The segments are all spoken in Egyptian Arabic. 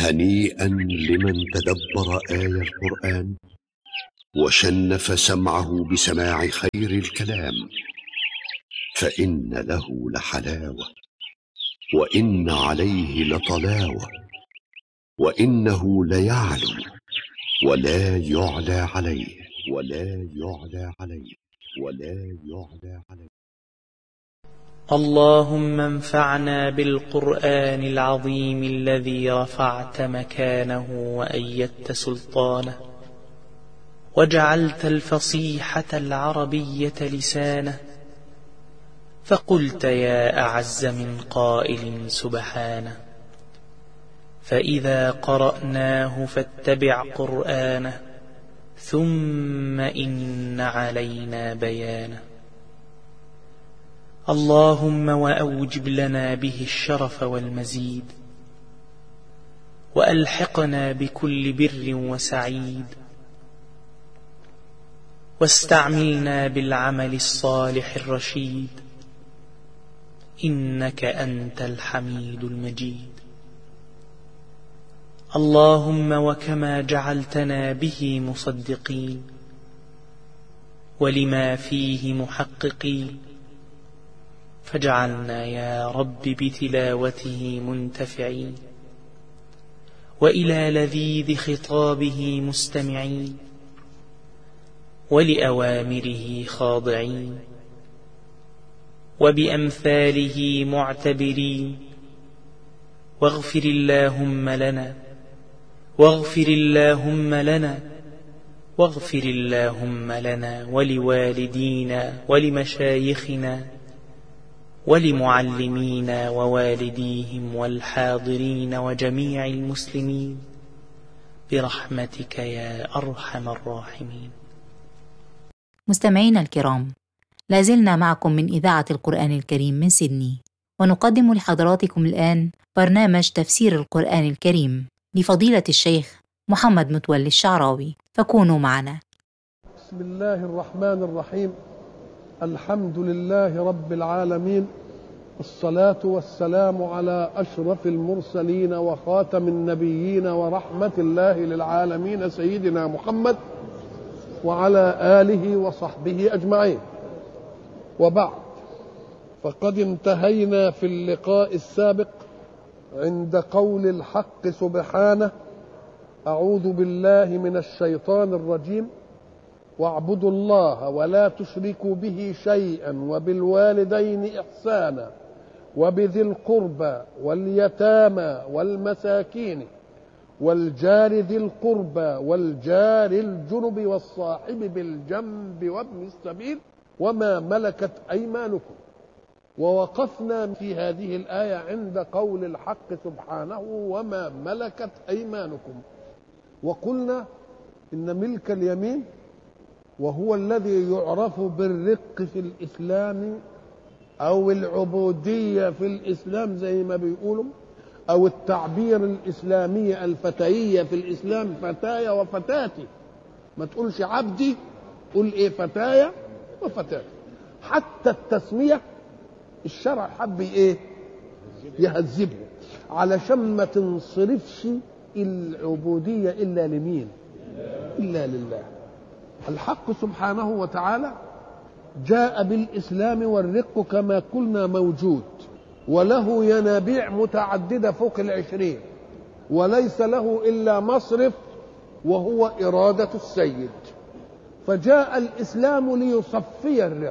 هنيئا لمن تدبر آي القرآن وشنف سمعه بسماع خير الكلام فإن له لحلاوة وإن عليه لطلاوة وإنه ليعلو ولا يعلى عليه ولا يعلى عليه ولا يعلى عليه اللهم انفعنا بالقرآن العظيم الذي رفعت مكانه وأيدت سلطانه وجعلت الفصيحة العربية لسانه فقلت يا أعز من قائل سبحانه فإذا قرأناه فاتبع قرآنه ثم إن علينا بيانه اللهم وأوجب لنا به الشرف والمزيد وألحقنا بكل بر وسعيد واستعملنا بالعمل الصالح الرشيد إنك أنت الحميد المجيد اللهم وكما جعلتنا به مصدقين ولما فيه محققين فاجعلنا يا رب بتلاوته منتفعين وإلى لذيذ خطابه مستمعين ولأوامره خاضعين وبأمثاله معتبرين واغفر اللهم لنا واغفر اللهم لنا واغفر اللهم لنا ولوالدينا ولمشايخنا ولمعلمينا ووالديهم والحاضرين وجميع المسلمين برحمتك يا أرحم الراحمين مستمعينا الكرام لازلنا معكم من إذاعة القرآن الكريم من سيدني ونقدم لحضراتكم الآن برنامج تفسير القرآن الكريم لفضيلة الشيخ محمد متولي الشعراوي فكونوا معنا بسم الله الرحمن الرحيم الحمد لله رب العالمين الصلاة والسلام على أشرف المرسلين وخاتم النبيين ورحمة الله للعالمين سيدنا محمد وعلى آله وصحبه أجمعين وبعد فقد انتهينا في اللقاء السابق عند قول الحق سبحانه أعوذ بالله من الشيطان الرجيم واعبدوا الله ولا تشركوا به شيئا وبالوالدين إحسانا وبذي القربى واليتامى والمساكين والجار ذي القربى والجار الجنب والصاحب بالجنب وابن السبيل وما ملكت أيمانكم ووقفنا في هذه الآية عند قول الحق سبحانه وما ملكت أيمانكم وقلنا إن ملك اليمين وهو الذي يعرف بالرق في الإسلام أو العبودية في الإسلام زي ما بيقولوا أو التعبير الإسلامي الفتيية في الإسلام فتايا وفتاتي ما تقولش عبدي قول إيه فتايا وفتاتي حتى التسمية الشرع حب إيه يهذبه علشان ما تنصرفش العبودية إلا لمين إلا لله الحق سبحانه وتعالى جاء بالإسلام والرق كما قلنا موجود وله ينابيع متعددة فوق العشرين وليس له إلا مصرف وهو إرادة السيد فجاء الإسلام ليصفي الرق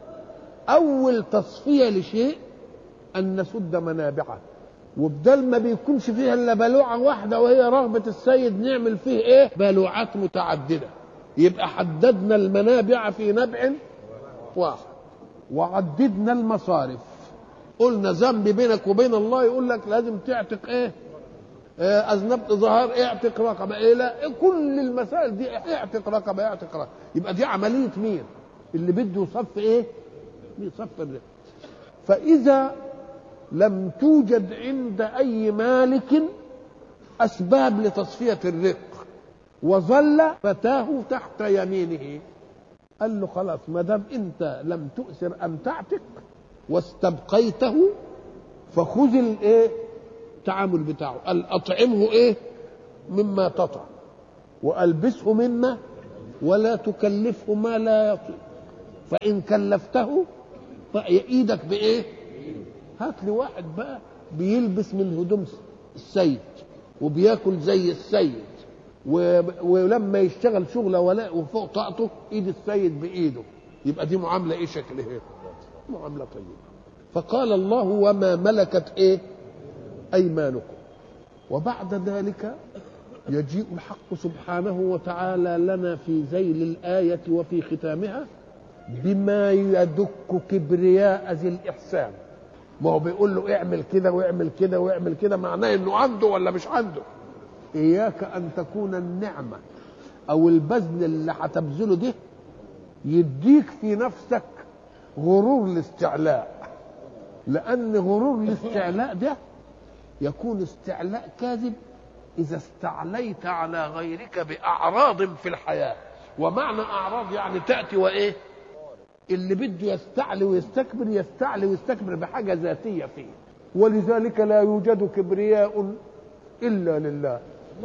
أول تصفية لشيء أن نسد منابعه وبدل ما بيكونش فيها إلا بلوعة واحدة وهي رغبة السيد نعمل فيه إيه بلوعات متعددة يبقى حددنا المنابع في نبع واحد وعددنا المصارف قلنا ذنب بينك وبين الله يقول لك لازم تعتق ايه آه، اذنبت ظهر اعتق رقبه ايه لا كل المسائل دي اعتق رقبه اعتق رقبه يبقى دي عمليه مين اللي بده يصف ايه بيصف الرق فاذا لم توجد عند اي مالك اسباب لتصفيه الرق وظل فتاه تحت يمينه قال له خلاص ما دام انت لم تؤثر ان تعتق واستبقيته فخذ الايه التعامل بتاعه قال اطعمه ايه مما تطعم والبسه مما ولا تكلفه ما لا يطيق فان كلفته فايدك بايه هات لي واحد بقى بيلبس من هدوم السيد وبياكل زي السيد و... ولما يشتغل شغله ولا وفوق طاقته ايد السيد بايده يبقى دي معامله ايه شكلها ايه معامله طيبه فقال الله وما ملكت ايه ايمانكم وبعد ذلك يجيء الحق سبحانه وتعالى لنا في ذيل الايه وفي ختامها بما يدك كبرياء ذي الاحسان ما هو بيقول له اعمل كده واعمل كده واعمل كده معناه انه عنده ولا مش عنده اياك ان تكون النعمه او البذل اللي هتبذله ده يديك في نفسك غرور الاستعلاء لان غرور الاستعلاء ده يكون استعلاء كاذب اذا استعليت على غيرك باعراض في الحياه ومعنى اعراض يعني تاتي وايه اللي بده يستعلي ويستكبر يستعلي ويستكبر بحاجه ذاتيه فيه ولذلك لا يوجد كبرياء الا لله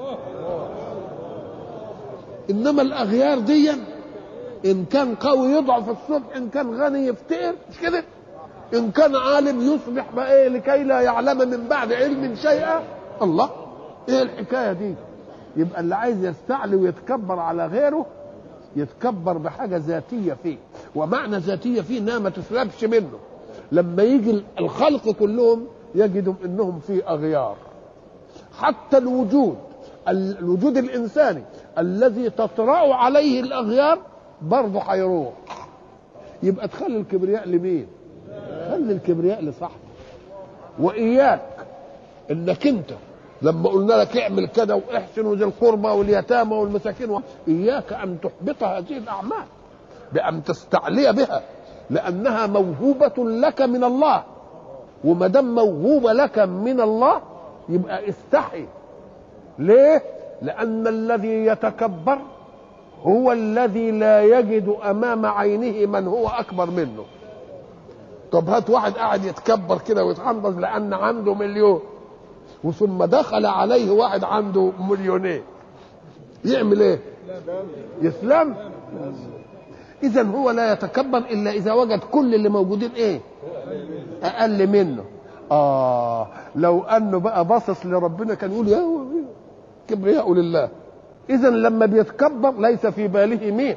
انما الاغيار دي ان كان قوي يضعف الصبح ان كان غني يفتقر مش كده ان كان عالم يصبح بقى ايه لكي لا يعلم من بعد علم شيئا الله ايه الحكايه دي يبقى اللي عايز يستعلي ويتكبر على غيره يتكبر بحاجه ذاتيه فيه ومعنى ذاتيه فيه انها ما تسلبش منه لما يجي الخلق كلهم يجدوا انهم في اغيار حتى الوجود الوجود الانساني الذي تطرا عليه الاغيار برضه هيروح يبقى تخلي الكبرياء لمين خلي الكبرياء لصاحبه واياك انك انت لما قلنا لك اعمل كذا واحسن وذي القربى واليتامى والمساكين اياك ان تحبط هذه الاعمال بان تستعلي بها لانها موهوبه لك من الله وما دام موهوبه لك من الله يبقى استحي ليه لان الذي يتكبر هو الذي لا يجد امام عينه من هو اكبر منه طب هات واحد قاعد يتكبر كده ويتعنضز لان عنده مليون وثم دخل عليه واحد عنده مليونين يعمل ايه يسلم اذا هو لا يتكبر الا اذا وجد كل اللي موجودين ايه اقل منه اه لو انه بقى باصص لربنا كان يقول يا كبرياء لله اذا لما بيتكبر ليس في باله مين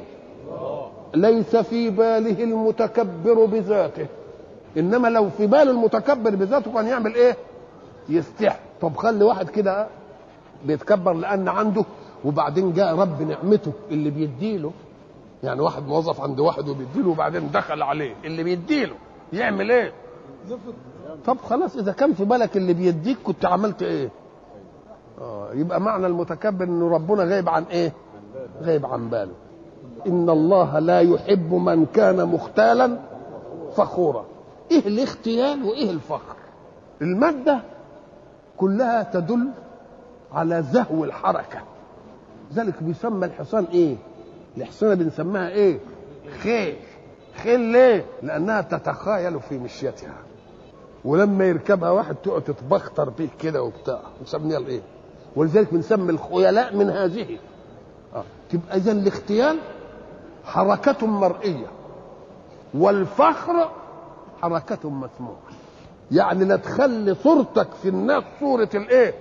ليس في باله المتكبر بذاته انما لو في بال المتكبر بذاته كان يعمل ايه يستحي طب خلي واحد كده بيتكبر لان عنده وبعدين جاء رب نعمته اللي بيديله يعني واحد موظف عند واحد وبيديله وبعدين دخل عليه اللي بيديله يعمل ايه طب خلاص اذا كان في بالك اللي بيديك كنت عملت ايه آه يبقى معنى المتكبر انه ربنا غايب عن ايه غايب عن باله ان الله لا يحب من كان مختالا فخورا ايه الاختيال وايه الفخر الماده كلها تدل على زهو الحركه ذلك بيسمى الحصان ايه الحصانه بنسميها ايه خيل خيل ليه لانها تتخايل في مشيتها ولما يركبها واحد تقعد تتبختر بيه كده وبتاع نسميها الايه ولذلك بنسمي الخيلاء من هذه آه. تبقى اذا الاختيال حركة مرئية والفخر حركة مسموعة يعني لا تخلي صورتك في الناس صورة الايه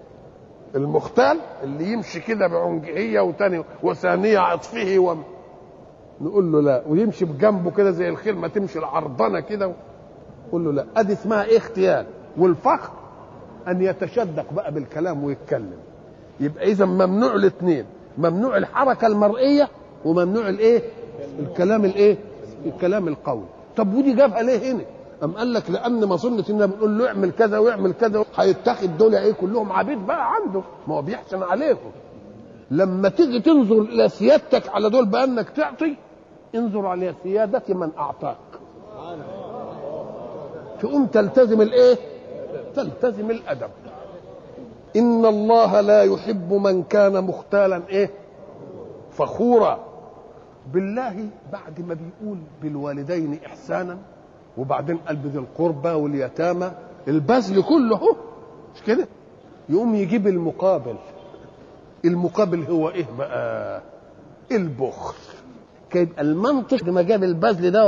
المختال اللي يمشي كده بعنجهية وتاني وثانية عطفه و... نقول له لا ويمشي بجنبه كده زي الخيل ما تمشي العرضنة كده قول له لا ادي اسمها ايه اختيال والفخر ان يتشدق بقى بالكلام ويتكلم يبقى اذا ممنوع الاثنين ممنوع الحركه المرئيه وممنوع الايه الكلام الايه الكلام القولي طب ودي جابها ليه هنا أم قال لك لأن ما ظنت إن بنقول له اعمل كذا واعمل كذا هيتاخد دول إيه كلهم عبيد بقى عنده ما هو بيحسن عليكم لما تيجي تنظر إلى سيادتك على دول بأنك تعطي انظر على سيادة من أعطاك تقوم تلتزم الإيه؟ تلتزم الأدب إن الله لا يحب من كان مختالا إيه؟ فخورا بالله بعد ما بيقول بالوالدين إحسانا وبعدين قال بذي القربى واليتامى البذل كله هو مش كده يقوم يجيب المقابل المقابل هو ايه بقى البخل كيبقى المنطق لما جاب البذل ده